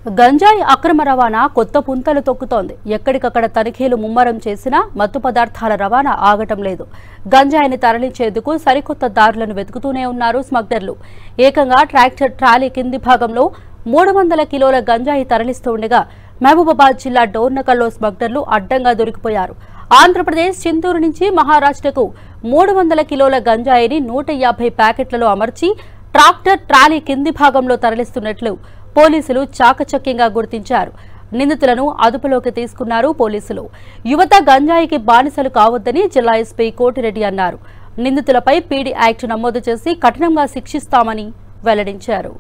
గంజాయి అక్రమ రవాణా కొత్త పుంతలు తొక్కుతోంది ఎక్కడికక్కడ తనిఖీలు ముమ్మరం చేసినా మత్తు పదార్థాల రవాణా ఆగటం లేదు గంజాయిని తరలించేందుకు సరికొత్త దారులను వెతుకుతూనే ఉన్నారు స్మగ్లర్లు ఏకంగా ట్రాక్టర్ ట్రాలీ కింది భాగంలో మూడు వందల కిలోల గంజాయి తరలిస్తూ ఉండగా మహబూబాబాద్ జిల్లా డోర్నకల్లో స్మగ్లర్లు అడ్డంగా దొరికిపోయారు ఆంధ్రప్రదేశ్ చింతూరు నుంచి మహారాష్ట్రకు మూడు వందల కిలోల గంజాయిని నూట యాభై ప్యాకెట్లలో అమర్చి ట్రాక్టర్ ట్రాలీ కింది భాగంలో తరలిస్తున్నట్లు పోలీసులు చాకచక్యంగా గుర్తించారు నిందితులను అదుపులోకి తీసుకున్నారు పోలీసులు యువత గంజాయికి బానిసలు కావద్దని జిల్లా ఎస్పీ కోటిరెడ్డి అన్నారు నిందితులపై పీడీ యాక్ట్ నమోదు చేసి కఠినంగా శిక్షిస్తామని వెల్లడించారు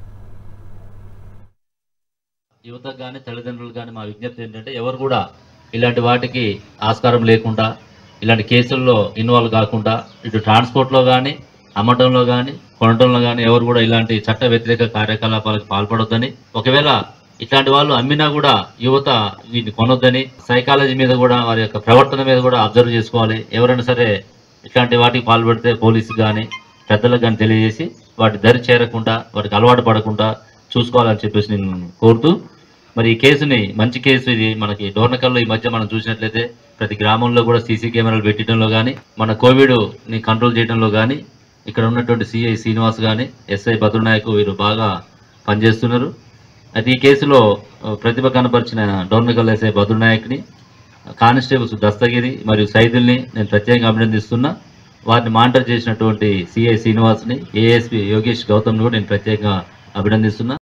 యువతకు కానీ తల్లిదండ్రులు కానీ మా విజ్ఞప్తి ఏంటంటే ఎవరు కూడా ఇలాంటి వాటికి ఆస్కారం లేకుండా ఇలాంటి కేసుల్లో ఇన్వాల్వ్ కాకుండా ఇటు ట్రాన్స్పోర్ట్లో కానీ అమ్మటంలో కానీ కొనటంలో కానీ ఎవరు కూడా ఇలాంటి చట్ట వ్యతిరేక కార్యకలాపాలకు పాల్పడొద్దని ఒకవేళ ఇట్లాంటి వాళ్ళు అమ్మినా కూడా యువత వీటిని కొనొద్దని సైకాలజీ మీద కూడా వారి యొక్క ప్రవర్తన మీద కూడా అబ్జర్వ్ చేసుకోవాలి ఎవరైనా సరే ఇట్లాంటి వాటికి పాల్పడితే పోలీసు కానీ పెద్దలకు కానీ తెలియజేసి వాటి దరి చేరకుండా వాటికి అలవాటు పడకుండా చూసుకోవాలని చెప్పేసి నేను కోరుతూ మరి ఈ కేసుని మంచి కేసు ఇది మనకి డోర్నకల్లో ఈ మధ్య మనం చూసినట్లయితే ప్రతి గ్రామంలో కూడా సీసీ కెమెరాలు పెట్టడంలో కానీ మన కోవిడ్ ని కంట్రోల్ చేయడంలో కానీ ఇక్కడ ఉన్నటువంటి సిఐ శ్రీనివాస్ కానీ ఎస్ఐ భద్రనాయక్ వీరు బాగా పనిచేస్తున్నారు అయితే ఈ కేసులో ఆ, ప్రతిభ కనపరిచిన డోర్నకల్ ఎస్ఐ భద్రనాయక్ని కానిస్టేబుల్స్ దస్తగిరి మరియు సైదుల్ని నేను ప్రత్యేకంగా అభినందిస్తున్నా వారిని మానిటర్ చేసినటువంటి సిఐ శ్రీనివాస్ని ఏఎస్పి యోగేష్ గౌతమ్ని కూడా నేను ప్రత్యేకంగా అభినందిస్తున్నా